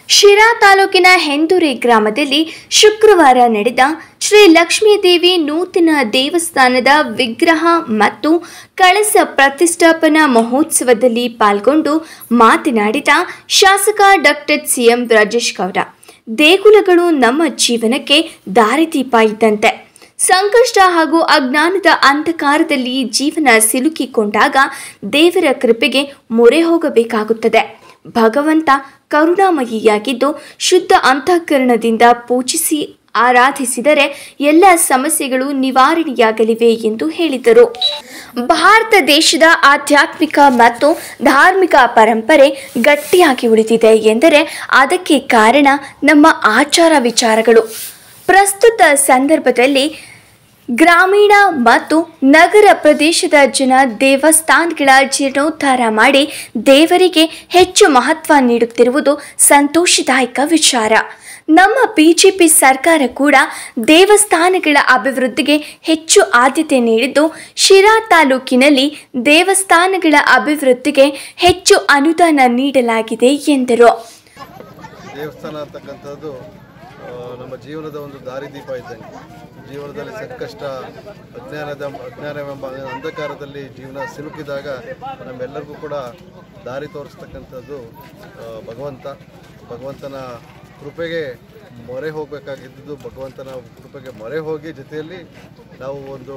ಶಿರಾ ತಾಲೂಕಿನ ಹೆಂದೂರಿ ಗ್ರಾಮದಲ್ಲಿ ಶುಕ್ರವಾರ ನಡೆದ ಶ್ರೀ ಲಕ್ಷ್ಮೀದೇವಿ ನೂತನ ದೇವಸ್ಥಾನದ ವಿಗ್ರಹ ಮತ್ತು ಕಳಸ ಪ್ರತಿಷ್ಠಾಪನಾ ಮಹೋತ್ಸವದಲ್ಲಿ ಪಾಲ್ಗೊಂಡು ಮಾತನಾಡಿದ ಶಾಸಕ ಡಾಕ್ಟರ್ ಸಿಎಂ ರಾಜೇಶ್ ಗೌಡ ದೇಗುಲಗಳು ನಮ್ಮ ಜೀವನಕ್ಕೆ ದಾರಿದೀಪ ಇದ್ದಂತೆ ಸಂಕಷ್ಟ ಹಾಗೂ ಅಜ್ಞಾನದ ಅಂಧಕಾರದಲ್ಲಿ ಜೀವನ ಸಿಲುಕಿಕೊಂಡಾಗ ದೇವರ ಕೃಪೆಗೆ ಮೊರೆ ಹೋಗಬೇಕಾಗುತ್ತದೆ ಭಗವಂತ ಕರುಣಾಮಯಿಯಾಗಿದ್ದು ಶುದ್ಧ ಅಂತಃಕರಣದಿಂದ ಪೂಜಿಸಿ ಆರಾಧಿಸಿದರೆ ಎಲ್ಲ ಸಮಸ್ಯೆಗಳು ನಿವಾರಣೆಯಾಗಲಿವೆ ಎಂದು ಹೇಳಿದರು ಭಾರತ ದೇಶದ ಆಧ್ಯಾತ್ಮಿಕ ಮತ್ತು ಧಾರ್ಮಿಕ ಪರಂಪರೆ ಗಟ್ಟಿಯಾಗಿ ಉಳಿದಿದೆ ಎಂದರೆ ಅದಕ್ಕೆ ಕಾರಣ ನಮ್ಮ ಆಚಾರ ವಿಚಾರಗಳು ಪ್ರಸ್ತುತ ಸಂದರ್ಭದಲ್ಲಿ ಗ್ರಾಮೀಣ ಮತ್ತು ನಗರ ಪ್ರದೇಶದ ಜನ ದೇವಸ್ಥಾನಗಳ ಜೀರ್ಣೋದ್ಧಾರ ಮಾಡಿ ದೇವರಿಗೆ ಹೆಚ್ಚು ಮಹತ್ವ ನೀಡುತ್ತಿರುವುದು ಸಂತೋಷದಾಯಕ ವಿಚಾರ ನಮ್ಮ ಬಿಜೆಪಿ ಸರ್ಕಾರ ಕೂಡ ದೇವಸ್ಥಾನಗಳ ಅಭಿವೃದ್ಧಿಗೆ ಹೆಚ್ಚು ಆದ್ಯತೆ ನೀಡಿದ್ದು ಶಿರಾ ತಾಲೂಕಿನಲ್ಲಿ ದೇವಸ್ಥಾನಗಳ ಅಭಿವೃದ್ಧಿಗೆ ಹೆಚ್ಚು ಅನುದಾನ ನೀಡಲಾಗಿದೆ ಎಂದರು ದೇವಸ್ಥಾನ ಅಂತಕ್ಕಂಥದ್ದು ಆ, ನಮ್ಮ ಜೀವನದ ಒಂದು ದಾರಿದೀಪ ಇದ್ದಂಗೆ ಜೀವನದಲ್ಲಿ ಸಂಕಷ್ಟ ಅಜ್ಞಾನದ ಅಜ್ಞಾನವೆಂಬ ಅಂಧಕಾರದಲ್ಲಿ ಜೀವನ ಸಿಲುಕಿದಾಗ ನಮ್ಮೆಲ್ಲರಿಗೂ ಕೂಡ ದಾರಿ ತೋರಿಸ್ತಕ್ಕಂಥದ್ದು ಆ, ಭಗವಂತ ಭಗವಂತನ ಕೃಪೆಗೆ ಮೊರೆ ಹೋಗಬೇಕಾಗಿದ್ದು ಭಗವಂತನ ಕೃಪೆಗೆ ಮೊರೆ ಹೋಗಿ ಜೊತೆಯಲ್ಲಿ ನಾವು ಒಂದು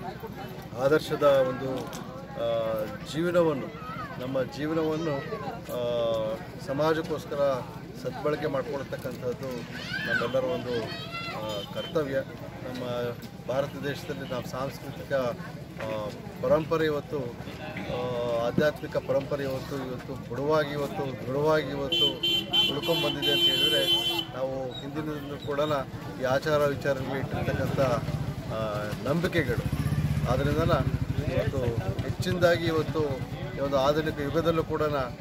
ಆದರ್ಶದ ಒಂದು ಆ, ಜೀವನವನ್ನು ನಮ್ಮ ಜೀವನವನ್ನು ಆ, ಸಮಾಜಕ್ಕೋಸ್ಕರ ಸದ್ಬಳಕೆ ಮಾಡ್ಕೊಳ್ತಕ್ಕಂಥದ್ದು ನಮ್ಮೆಲ್ಲರ ಒಂದು ಆ, ಕರ್ತವ್ಯ ನಮ್ಮ ಭಾರತ ದೇಶದಲ್ಲಿ ನಾವು ಸಾಂಸ್ಕೃತಿಕ ಆ, ಪರಂಪರೆ ಇವತ್ತು ಆ, ಆಧ್ಯಾತ್ಮಿಕ ಪರಂಪರೆ ಇವತ್ತು ಇವತ್ತು ಬುಡವಾಗಿ ಇವತ್ತು ದೃಢವಾಗಿ ಇವತ್ತು ಉಳ್ಕೊಂಡ್ಬಂದಿದೆ ಅಂತ ಹೇಳಿದರೆ ನಾವು ಹಿಂದಿನಿಂದಲೂ ಕೂಡ ಈ ಆಚಾರ ವಿಚಾರಗಳು ಇಟ್ಟಿರ್ತಕ್ಕಂಥ ಆ, ನಂಬಿಕೆಗಳು ಆದ್ದರಿಂದ ಇವತ್ತು ಹೆಚ್ಚಿನದಾಗಿ ಇವತ್ತು ಈ ಒಂದು ಆಧುನಿಕ ಯುಗದಲ್ಲೂ ಕೂಡ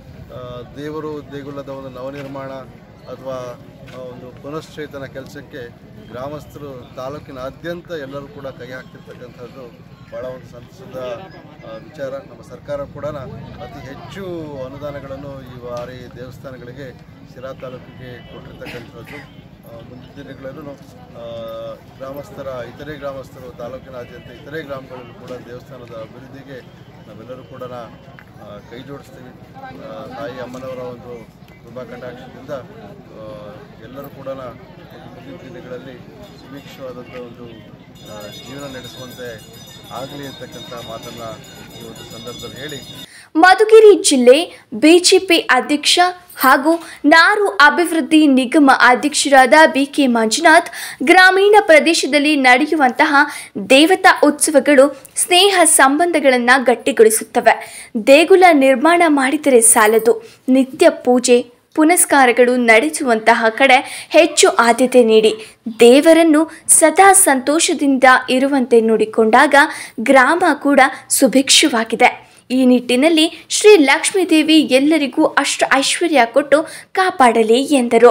ದೇವರು ದೇಗುಲದ ಒಂದು ನವನಿರ್ಮಾಣ ಅಥವಾ ಆ, ಒಂದು ಪುನಶ್ಚೇತನ ಕೆಲಸಕ್ಕೆ ಗ್ರಾಮಸ್ಥರು ತಾಲೂಕಿನಾದ್ಯಂತ ಎಲ್ಲರೂ ಕೂಡ ಕೈ ಹಾಕ್ತಿರ್ತಕ್ಕಂಥದ್ದು ಭಾಳ ಒಂದು ಸಂತಸದ ಆ, ವಿಚಾರ ನಮ್ಮ ಸರ್ಕಾರ ಕೂಡ ಅತಿ ಹೆಚ್ಚು ಅನುದಾನಗಳನ್ನು ಈ ಬಾರಿ ದೇವಸ್ಥಾನಗಳಿಗೆ ಶಿರಾ ತಾಲೂಕಿಗೆ ಕೊಟ್ಟಿರ್ತಕ್ಕಂಥದ್ದು ಆ, ಮುಂದಿನ ದಿನಗಳಲ್ಲೂ ಆ, ಗ್ರಾಮಸ್ಥರ ಇತರೆ ಗ್ರಾಮಸ್ಥರು ತಾಲೂಕಿನಾದ್ಯಂತ ಇತರೆ ಗ್ರಾಮಗಳಲ್ಲೂ ಕೂಡ ದೇವಸ್ಥಾನದ ಅಭಿವೃದ್ಧಿಗೆ ನಾವೆಲ್ಲರೂ ಕೂಡ ಆ, ಕೈ ಜೋಡಿಸ್ತೀವಿ ಆ, ತಾಯಿ ಅಮ್ಮನವರ ಒಂದು ಕೃಪಾ ಕಟಾಕ್ಷದಿಂದ ಆ, ಎಲ್ಲರೂ ಕೂಡ ಮುಂದಿನ ದಿನಗಳಲ್ಲಿ ಸುಭಿಕ್ಷವಾದಂಥ ಒಂದು ಆ, ಜೀವನ ನಡೆಸುವಂತೆ ಆಗಲಿ ಅಂತಕ್ಕಂಥ ಮಾತನ್ನು ಈ ಒಂದು ಸಂದರ್ಭದಲ್ಲಿ ಹೇಳಿ ಮಧುಗಿರಿ ಜಿಲ್ಲೆ ಬಿಜೆಪಿ ಅಧ್ಯಕ್ಷ ಹಾಗೂ ನಾರು ಅಭಿವೃದ್ಧಿ ನಿಗಮ ಅಧ್ಯಕ್ಷರಾದ ಬಿಕೆ ಮಂಜುನಾಥ್ ಗ್ರಾಮೀಣ ಪ್ರದೇಶದಲ್ಲಿ ನಡೆಯುವಂತಹ ದೇವತಾ ಉತ್ಸವಗಳು ಸ್ನೇಹ ಸಂಬಂಧಗಳನ್ನು ಗಟ್ಟಿಗೊಳಿಸುತ್ತವೆ ದೇಗುಲ ನಿರ್ಮಾಣ ಮಾಡಿದರೆ ಸಾಲದು ನಿತ್ಯ ಪೂಜೆ ಪುನಸ್ಕಾರಗಳು ನಡೆಸುವಂತಹ ಕಡೆ ಹೆಚ್ಚು ಆದ್ಯತೆ ನೀಡಿ ದೇವರನ್ನು ಸದಾ ಸಂತೋಷದಿಂದ ಇರುವಂತೆ ನೋಡಿಕೊಂಡಾಗ ಗ್ರಾಮ ಕೂಡ ಸುಭಿಕ್ಷವಾಗಿದೆ ಈ ನಿಟ್ಟಿನಲ್ಲಿ ಶ್ರೀ ಲಕ್ಷ್ಮೀದೇವಿ ಎಲ್ಲರಿಗೂ ಅಷ್ಟ ಐಶ್ವರ್ಯ ಕೊಟ್ಟು ಕಾಪಾಡಲಿ ಎಂದರು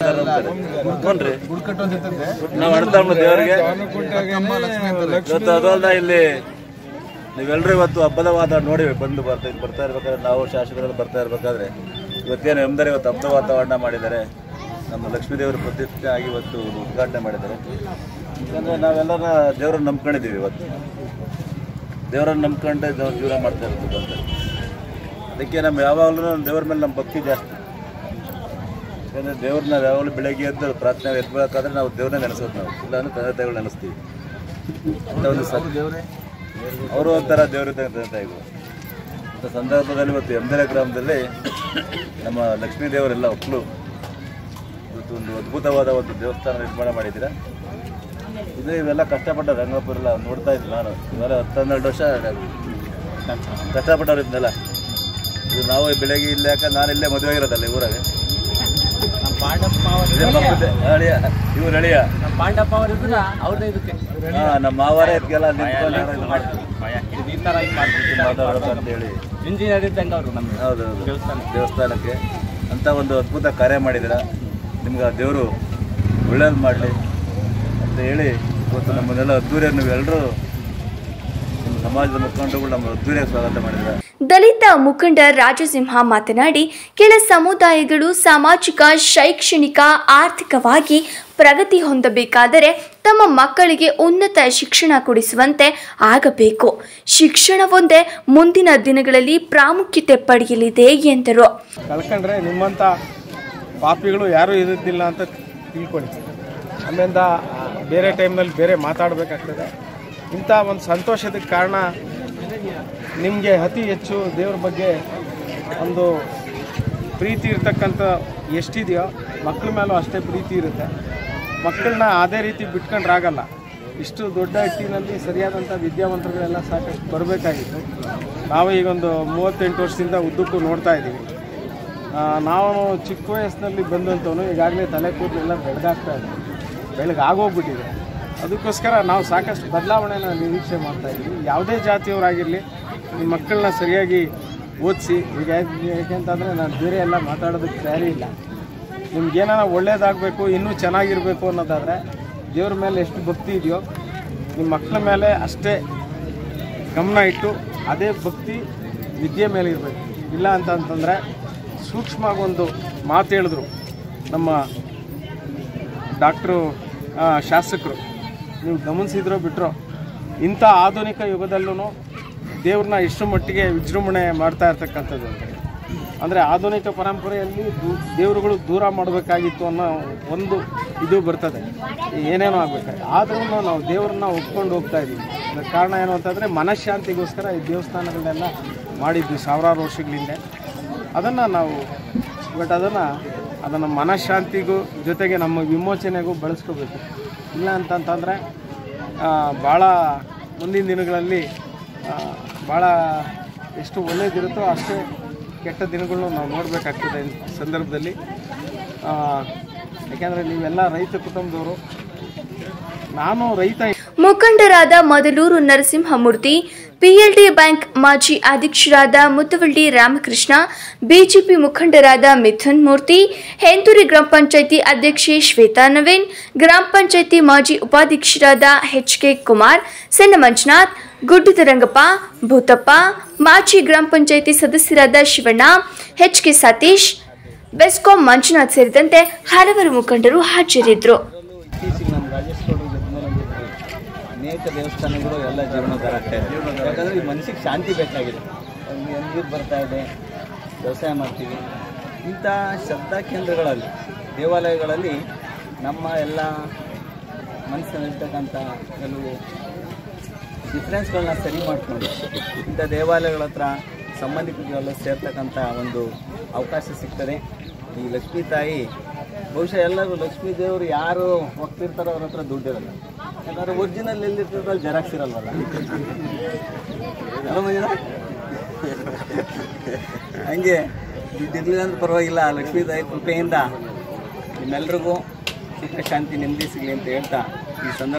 ನಾವು ಅಣ್ತಮ್ಮ ದೇವರಿಗೆ ಇವತ್ತು ಅದಲ್ಲ ಇಲ್ಲಿ ನೀವೆಲ್ಲರೂ ಇವತ್ತು ಹಬ್ಬದ ವಾತಾವರಣ ನೋಡಿ ಬಂದು ಬರ್ತಾ ಬರ್ತಾ ಇರ್ಬೇಕಾದ್ರೆ ನಾವು ಶಾಸಕರೆಲ್ಲ ಬರ್ತಾ ಇರ್ಬೇಕಾದ್ರೆ ಇವತ್ತೇನು ಎಂದರೆ ಇವತ್ತು ಹಬ್ಬದ ವಾತಾವರಣ ಮಾಡಿದ್ದಾರೆ ನಮ್ಮ ಲಕ್ಷ್ಮೀ ದೇವರ ಪ್ರತಿಷ್ಠೆ ಆಗಿ ಇವತ್ತು ಉದ್ಘಾಟನೆ ಮಾಡಿದ್ದಾರೆ ಯಾಕಂದರೆ ನಾವೆಲ್ಲರ ದೇವರನ್ನ ನಂಬ್ಕೊಂಡಿದ್ದೀವಿ ಇವತ್ತು ದೇವರನ್ನ ನಂಬ್ಕೊಂಡೆ ದೇವ್ರ ಜೀವನ ಮಾಡ್ತಾ ಇರ್ತೀವಿ ಅಂತ ಅದಕ್ಕೆ ನಮ್ಮ ಯಾವಾಗಲೂ ದೇವ್ರ ಮೇಲೆ ನಮ್ಮ ಭಕ್ತಿ ಜಾಸ್ತಿ ಯಾಕಂದರೆ ದೇವ್ರನ್ನ ಯಾವಾಗಲೂ ಬೆಳಗ್ಗೆ ಎದ್ದು ಪ್ರಾರ್ಥನೆ ಎದ್ಬೇಕಾದ್ರೆ ನಾವು ದೇವ್ರನ್ನ ನೆನೆಸೋದು ನಾವು ಇಲ್ಲ ಅಂದ್ರೆ ತಂದೆ ತಾಯಿಗಳು ನೆನೆಸ್ತೀವಿ ಅಂತ ಒಂದು ಸ ಅವರು ಒಂಥರ ದೇವ್ರ ತಂದೆ ತಾಯಿಗಳು ಅಂತ ಸಂದರ್ಭದಲ್ಲಿ ಇವತ್ತು ಎಂದರೆ ಗ್ರಾಮದಲ್ಲಿ ನಮ್ಮ ಲಕ್ಷ್ಮೀ ದೇವರೆಲ್ಲ ಒಕ್ಕಲು ಇವತ್ತು ಒಂದು ಅದ್ಭುತವಾದ ಒಂದು ದೇವಸ್ಥಾನ ನಿರ್ಮಾಣ ಮಾಡಿದ್ದೀರಾ ಇದು ಇವೆಲ್ಲ ಕಷ್ಟಪಟ್ಟ ರಂಗಪುರ ಎಲ್ಲ ನೋಡ್ತಾ ಇದ್ದೆ ನಾನು ಇವೆಲ್ಲ ಹತ್ತನ್ನೆರಡು ವರ್ಷ ಕಷ್ಟಪಟ್ಟವ್ರು ಇದನ್ನೆಲ್ಲ ಇದು ನಾವು ಬೆಳಗ್ಗೆ ಇಲ್ಲೇ ಯಾಕಂದ್ರೆ ನಾನು ಇಲ್ಲೇ ಮದುವೆ ಆಗಿರೋದಲ್ಲ ಈ ಊರಾಗೆ ಇದೇ ಪಕ್ಕದ್ದೇ. ಅಳಿಯ ಇವ್ರು ಅಳಿಯ ನಮ್ಮ ಪಾಂಡಪ್ಪ ಅವರು ಇದ್ರ ಅವ್ರದ್ದು ಇದಕ್ಕೆ ಹಾ ನಮ್ಮ ಮಾವಾರ ಇದಕ್ಕೆಲ್ಲ ನಿಂತ್ಕೊಂಡು ಇದು ಮಾಡ್ತೀವಿ. ಇದು ಈ ಥರ ಇದು ಮಾಡ್ಬಿಡ್ತೀವಿ ಮಾತಾಡೋದು ಅಂತೇಳಿ ಇಂಜಿನಿಯರ್ ಇದ್ದಂಗೆ ಅವರು ನಮ್ಗೆ ಹೌದು ಹೌದು ದೇವಸ್ಥಾನಕ್ಕೆ ಅಂತ ಒಂದು ಅದ್ಭುತ ಕಾರ್ಯ ಮಾಡಿದಿರ ನಿಮ್ಗೆ ಆ ದೇವರು ಒಳ್ಳೇದು ಮಾಡಲಿ ಅಂತ ಹೇಳಿ ಇವತ್ತು ನಮ್ಮನ್ನೆಲ್ಲ ಅದ್ದೂರಿಯನ್ನು ನೀವೆಲ್ಲರೂ ನಿಮ್ಮ ಸಮಾಜದ ಮುಖಂಡರುಗಳು ನಮ್ಮ ಅದ್ದೂರಿಯಾಗಿ ಸ್ವಾಗತ ಮಾಡಿದ್ದಾರೆ ದಲಿತ ಮುಖಂಡ ರಾಜಸಿಂಹ ಮಾತನಾಡಿ ಕೆಲ ಸಮುದಾಯಗಳು ಸಾಮಾಜಿಕ ಶೈಕ್ಷಣಿಕ ಆರ್ಥಿಕವಾಗಿ ಪ್ರಗತಿ ಹೊಂದಬೇಕಾದರೆ ತಮ್ಮ ಮಕ್ಕಳಿಗೆ ಉನ್ನತ ಶಿಕ್ಷಣ ಕೊಡಿಸುವಂತೆ ಆಗಬೇಕು ಶಿಕ್ಷಣವೊಂದೇ ಮುಂದಿನ ದಿನಗಳಲ್ಲಿ ಪ್ರಾಮುಖ್ಯತೆ ಪಡೆಯಲಿದೆ ಎಂದರು ಕಳ್ಕೊಂಡ್ರೆ ನಿಮ್ಮಂಥ ಪಾಪಿಗಳು ಯಾರೂ ಇರೋದಿಲ್ಲ ಅಂತ ತಿಳ್ಕೊಳ್ಳಿ ಆಮೇಲಿಂದ ಬೇರೆ ಟೈಮ್ನಲ್ಲಿ ಬೇರೆ ಮಾತಾಡಬೇಕಾಗ್ತದೆ ಇಂಥ ಒಂದು ಸಂತೋಷದ ಕಾರಣ ನಿಮಗೆ ಅತಿ ಹೆಚ್ಚು ದೇವ್ರ ಬಗ್ಗೆ ಒಂದು ಪ್ರೀತಿ ಇರ್ತಕ್ಕಂಥ ಎಷ್ಟಿದೆಯೋ ಮಕ್ಕಳ ಮೇಲೂ ಅಷ್ಟೇ ಪ್ರೀತಿ ಇರುತ್ತೆ ಮಕ್ಕಳನ್ನ ಅದೇ ರೀತಿ ಬಿಟ್ಕೊಂಡ್ರಾಗಲ್ಲ ಇಷ್ಟು ದೊಡ್ಡ ಹಟ್ಟಿನಲ್ಲಿ ಸರಿಯಾದಂಥ ವಿದ್ಯಾವಂತರುಗಳೆಲ್ಲ ಸಾಕಷ್ಟು ಬರಬೇಕಾಗಿತ್ತು ನಾವು ಈಗೊಂದು ಮೂವತ್ತೆಂಟು ವರ್ಷದಿಂದ ಉದ್ದಕ್ಕೂ ನೋಡ್ತಾ ಇದ್ದೀವಿ ಆ, ನಾವು ಚಿಕ್ಕ ವಯಸ್ಸಿನಲ್ಲಿ ಬಂದಂಥವನು ಈಗಾಗಲೇ ತಲೆ ಕೂದಲೆಲ್ಲ ಬೆಳಗಾಗ್ತಾ ಇದೆ ಬೆಳಗಾಗೋಗ್ಬಿಟ್ಟಿದೆ ಅದಕ್ಕೋಸ್ಕರ ನಾವು ಸಾಕಷ್ಟು ಬದಲಾವಣೆನ ನಿರೀಕ್ಷೆ ಮಾಡ್ತಾ ಇದ್ದೀವಿ ಯಾವುದೇ ಜಾತಿಯವರಾಗಿರಲಿ ನಿಮ್ಮ ಮಕ್ಕಳನ್ನ ಸರಿಯಾಗಿ ಓದಿಸಿ ಈಗ ಯಾಕೆ- ಯಾಕೆಂತಂದರೆ ನಾನು ಬೇರೆ ಎಲ್ಲ ಮಾತಾಡೋದಕ್ಕೆ ತಯಾರಿ ಇಲ್ಲ ನಿಮ್ಗೇನಾರ ಒಳ್ಳೇದಾಗಬೇಕು ಇನ್ನೂ ಚೆನ್ನಾಗಿರಬೇಕು ಅನ್ನೋದಾದರೆ ದೇವ್ರ ಮೇಲೆ ಎಷ್ಟು ಭಕ್ತಿ ಇದೆಯೋ ನಿಮ್ಮ ಮಕ್ಕಳ ಮೇಲೆ ಅಷ್ಟೇ ಗಮನ ಇಟ್ಟು ಅದೇ ಭಕ್ತಿ ವಿದ್ಯೆ ಮೇಲೆ ಇರಬೇಕು ಇಲ್ಲ ಅಂತಂತಂದರೆ ಸೂಕ್ಷ್ಮವಾಗಿ ಒಂದು ಮಾತು ಹೇಳಿದ್ರು ನಮ್ಮ ಡಾಕ್ಟ್ರು ಆ, ಶಾಸಕರು ನೀವು ಗಮನಿಸಿದ್ರೋ ಬಿಟ್ಟರೋ ಇಂಥ ಆಧುನಿಕ ಯುಗದಲ್ಲೂ ದೇವ್ರನ್ನ ಇಷ್ಟು ಮಟ್ಟಿಗೆ ವಿಜೃಂಭಣೆ ಮಾಡ್ತಾ ಇರ್ತಕ್ಕಂಥದ್ದು ಅಂತ ಅಂದರೆ ಆಧುನಿಕ ಪರಂಪರೆಯಲ್ಲಿ ದೂ ದೇವರುಗಳು ದೂರ ಮಾಡಬೇಕಾಗಿತ್ತು ಅನ್ನೋ ಒಂದು ಇದು ಬರ್ತದೆ ಏನೇನೋ ಆಗಬೇಕಾಗಿ ಆದ್ರೂ ನಾವು ದೇವ್ರನ್ನ ಒಪ್ಕೊಂಡು ಹೋಗ್ತಾ ಇದ್ದೀವಿ ಅದಕ್ಕೆ ಕಾರಣ ಏನು ಅಂತಂದರೆ ಮನಃಶಾಂತಿಗೋಸ್ಕರ ಈ ದೇವಸ್ಥಾನಗಳನ್ನೆಲ್ಲ ಮಾಡಿದ್ವಿ ಸಾವಿರಾರು ವರ್ಷಗಳ ಹಿಂದೆ ಅದನ್ನು ನಾವು ಬಟ್ ಅದನ್ನು ಅದನ್ನು ಮನಃಶಾಂತಿಗೂ ಜೊತೆಗೆ ನಮ್ಮ ವಿಮೋಚನೆಗೂ ಬಳಸ್ಕೋಬೇಕು ಇಲ್ಲ ಅಂತಂತಂದರೆ ಭಾಳ ಮುಂದಿನ ದಿನಗಳಲ್ಲಿ ಆ, ಭಾಳ ಎಷ್ಟು ಒಳ್ಳೇದಿರುತ್ತೋ ಅಷ್ಟೇ ಕೆಟ್ಟ ದಿನಗಳನ್ನು ನಾವು ನೋಡಬೇಕಾಗ್ತದೆ ಈ ಸಂದರ್ಭದಲ್ಲಿ ಆ, ಯಾಕೆಂದರೆ ನೀವೆಲ್ಲ ರೈತ ಕುಟುಂಬದವರು ನಾನು ರೈತ ಮುಖಂಡರಾದ ಮದಲೂರು ನರಸಿಂಹಮೂರ್ತಿ ಪಿಎಲ್ಡಿ ಬ್ಯಾಂಕ್ ಮಾಜಿ ಅಧ್ಯಕ್ಷರಾದ ಮುತ್ತವಳ್ಳಿ ರಾಮಕೃಷ್ಣ ಬಿಜೆಪಿ ಮುಖಂಡರಾದ ಮಿಥುನ್ ಮೂರ್ತಿ ಹೆಂತೂರಿ ಗ್ರಾಮ ಪಂಚಾಯಿತಿ ಅಧ್ಯಕ್ಷೆ ಶ್ವೇತಾ ನವೀನ್ ಗ್ರಾಮ ಪಂಚಾಯಿತಿ ಮಾಜಿ ಉಪಾಧ್ಯಕ್ಷರಾದ ಎಚ್ ಕೆ ಕುಮಾರ್ ಸಣ್ಣ ಮಂಜುನಾಥ್ ಗುಡ್ಡದ ರಂಗಪ್ಪ ಭೂತಪ್ಪ ಮಾಜಿ ಗ್ರಾಮ ಪಂಚಾಯಿತಿ ಸದಸ್ಯರಾದ ಶಿವಣ್ಣ ಎಚ್ ಕೆ ಸತೀಶ್ ಬೆಸ್ಕಾಂ ಮಂಜುನಾಥ್ ಸೇರಿದಂತೆ ಹಲವರು ಮುಖಂಡರು ಹಾಜರಿದ್ದರು ಇತ್ತೀಚೆಗೆ ನಮ್ಮ ರಾಜೇಶ್ ಗೌಡರು ಜೊತೆನಲ್ಲಿ ಅನೇಕ ದೇವಸ್ಥಾನಗಳು ಎಲ್ಲ ಜೀರ್ಣೋದ್ಧಾರ ಆಗ್ತಾ ಇದೆ ಯಾಕಂದರೆ ಈ ಮನಸ್ಸಿಗೆ ಶಾಂತಿ ಬೇಕಾಗಿದೆ ಅಲ್ಲಿ ನೀರು ಬರ್ತಾ ಇದೆ ವ್ಯವಸಾಯ ಮಾಡ್ತೀವಿ ಇಂಥ ಶ್ರದ್ಧಾ ಕೇಂದ್ರಗಳಲ್ಲಿ ದೇವಾಲಯಗಳಲ್ಲಿ ನಮ್ಮ ಎಲ್ಲ ಮನಸ್ಸಿನಲ್ಲಿರ್ತಕ್ಕಂಥ ಕೆಲವು ಡಿಫ್ರೆನ್ಸ್ಗಳನ್ನ ಸರಿ ಮಾಡಿಕೊಂಡು ಇಂಥ ದೇವಾಲಯಗಳ ಹತ್ರ ಸಂಬಂಧಿಕರೆಲ್ಲ ಸೇರ್ತಕ್ಕಂಥ ಒಂದು ಅವಕಾಶ ಸಿಗ್ತದೆ ಈ ಲಕ್ಷ್ಮೀ ತಾಯಿ ಬಹುಶಃ ಎಲ್ಲರೂ ಲಕ್ಷ್ಮೀ ದೇವರು ಯಾರು ಹೋಗ್ತಿರ್ತಾರೋ ಅವ್ರ ಹತ್ರ ದುಡ್ಡಿರಲ್ಲ ಯಾಕಂದ್ರೆ ಒರಿಜಿನಲ್ ಎಲ್ಲಿರ್ತದೆ ಅಲ್ಲಿ ಜೆರಾಕ್ಸ್ ಇರಲ್ವಲ್ಲ ಅಲ್ಲ ಮಂಜುನಾ? ಹಂಗೆ ದುಡ್ಡಿರ್ಲಿಲ್ಲ ಅಂದ್ರೆ ಪರವಾಗಿಲ್ಲ ಲಕ್ಷ್ಮೀ ತಾಯಿ ಕೃಪೆಯಿಂದ ನಿಮ್ಮೆಲ್ರಿಗೂ ಸುಖ ಶಾಂತಿ ನೆಮ್ಮದಿ ಸಿಗಲಿ ಅಂತ ಹೇಳ್ತಾ ಈ ಸಂದರ್ಭ